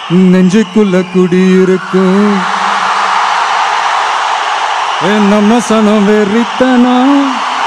நெஞ்சுக்குள்ள குடியிருக்கும் ஏ நம்ம சனம் வெறித்தனம்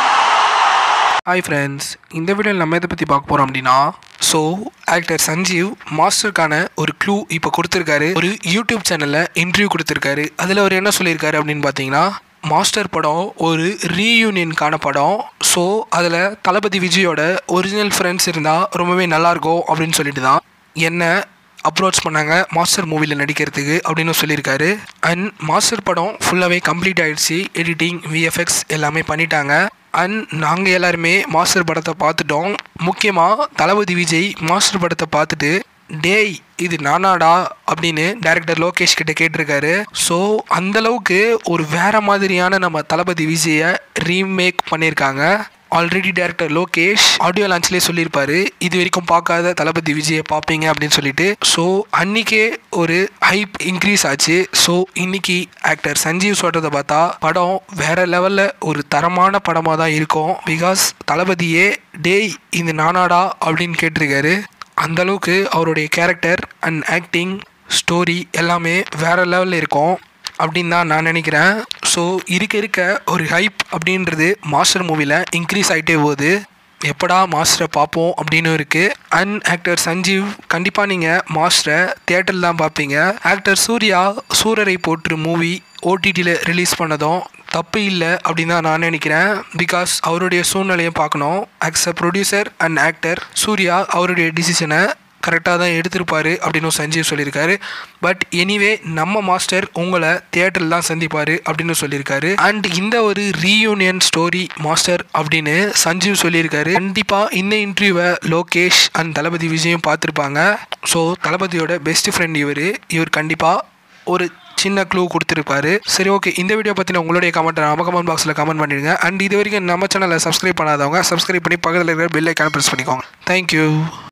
ஹாய் ஃப்ரெண்ட்ஸ் இந்த வீடியோவில் நம்ம எதை பற்றி பார்க்க போகிறோம் அப்படின்னா ஸோ ஆக்டர் சஞ்சீவ் மாஸ்டருக்கான ஒரு க்ளூ இப்போ கொடுத்துருக்காரு ஒரு யூடியூப் சேனலில் இன்டர்வியூ கொடுத்துருக்காரு அதில் அவர் என்ன சொல்லியிருக்காரு அப்படின்னு பார்த்தீங்கன்னா மாஸ்டர் படம் ஒரு ரீயூனியனுக்கான படம் ஸோ அதில் தளபதி விஜயோட ஒரிஜினல் ஃப்ரெண்ட்ஸ் இருந்தால் ரொம்பவே நல்லாயிருக்கும் அப்படின்னு சொல்லிட்டு தான் என்ன அப்ரோச் பண்ணாங்க மாஸ்டர் மூவியில் நடிக்கிறதுக்கு அப்படின்னு சொல்லியிருக்காரு அண்ட் மாஸ்டர் படம் ஃபுல்லாகவே கம்ப்ளீட் ஆயிடுச்சு எடிட்டிங் விஎஃப்எக்ஸ் எல்லாமே பண்ணிட்டாங்க அண்ட் நாங்கள் எல்லாருமே மாஸ்டர் படத்தை பார்த்துட்டோம் முக்கியமாக தளபதி விஜய் மாஸ்டர் படத்தை பார்த்துட்டு டேய் இது நானாடா அப்படின்னு டேரக்டர் லோகேஷ் கிட்ட கேட்டிருக்காரு ஸோ அந்தளவுக்கு ஒரு வேற மாதிரியான நம்ம தளபதி விஜயை ரீமேக் பண்ணியிருக்காங்க ஆல்ரெடி டேரக்டர் லோகேஷ் ஆடியோ லான்ச்லேயே சொல்லியிருப்பாரு இது வரைக்கும் பார்க்காத தளபதி விஜயை பார்ப்பீங்க அப்படின்னு சொல்லிட்டு ஸோ அன்னைக்கே ஒரு ஹைப் இன்க்ரீஸ் ஆச்சு ஸோ இன்னைக்கு ஆக்டர் சஞ்சீவ் சொல்கிறத பார்த்தா படம் வேற லெவலில் ஒரு தரமான படமாக தான் இருக்கும் பிகாஸ் தளபதியே டேய் இது நானாடா அப்படின்னு கேட்டிருக்காரு அந்த அளவுக்கு அவருடைய கேரக்டர் அண்ட் ஆக்டிங் ஸ்டோரி எல்லாமே வேற லெவலில் இருக்கும் அப்படின்னு தான் நான் நினைக்கிறேன் ஸோ இருக்க இருக்க ஒரு ஹைப் அப்படின்றது மாஸ்டர் மூவியில் இன்க்ரீஸ் ஆகிட்டே போகுது எப்படா மாஸ்டரை பார்ப்போம் அப்படின்னு இருக்குது அண்ட் ஆக்டர் சஞ்சீவ் கண்டிப்பாக நீங்கள் மாஸ்டரை தியேட்டரில் தான் பார்ப்பீங்க ஆக்டர் சூர்யா சூரரை போற்று மூவி ஓடிடியில் ரிலீஸ் பண்ணதும் தப்பு இல்லை அப்படின்னு தான் நான் நினைக்கிறேன் பிகாஸ் அவருடைய சூழ்நிலையை பார்க்கணும் as a producer and actor Suriya அவருடைய டிசிஷனை கரெக்டாக தான் எடுத்திருப்பாரு அப்படின்னு சஞ்சீவ் சொல்லியிருக்காரு பட் எனிவே நம்ம மாஸ்டர் உங்களை தியேட்டரில் தான் சந்திப்பார் அப்படின்னு சொல்லியிருக்காரு அண்ட் இந்த ஒரு ரீயூனியன் ஸ்டோரி மாஸ்டர் அப்படின்னு சஞ்சீவ் சொல்லியிருக்காரு கண்டிப்பாக இந்த இன்டர்வியூவை லோகேஷ் அண்ட் தளபதி விஜயும் பார்த்துருப்பாங்க ஸோ தளபதியோட பெஸ்ட் ஃப்ரெண்ட் இவர் இவர் கண்டிப்பாக ஒரு சின்ன க்ளூ கொடுத்துருப்பாரு சரி ஓகே இந்த வீடியோ பற்றின உங்களுடைய கமெண்ட் நம்ம கமெண்ட் பாக்ஸில் கமெண்ட் பண்ணிடுங்க அண்ட் இது வரைக்கும் நம்ம சேனலை சப்ஸ்கிரைப் பண்ணாதவங்க சப்ஸ்கிரைப் பண்ணி பக்கத்தில் இருக்கிற பெல் ஐக்கான ப்ரெஸ் பண்ணிக்கோங்க தேங்க்யூ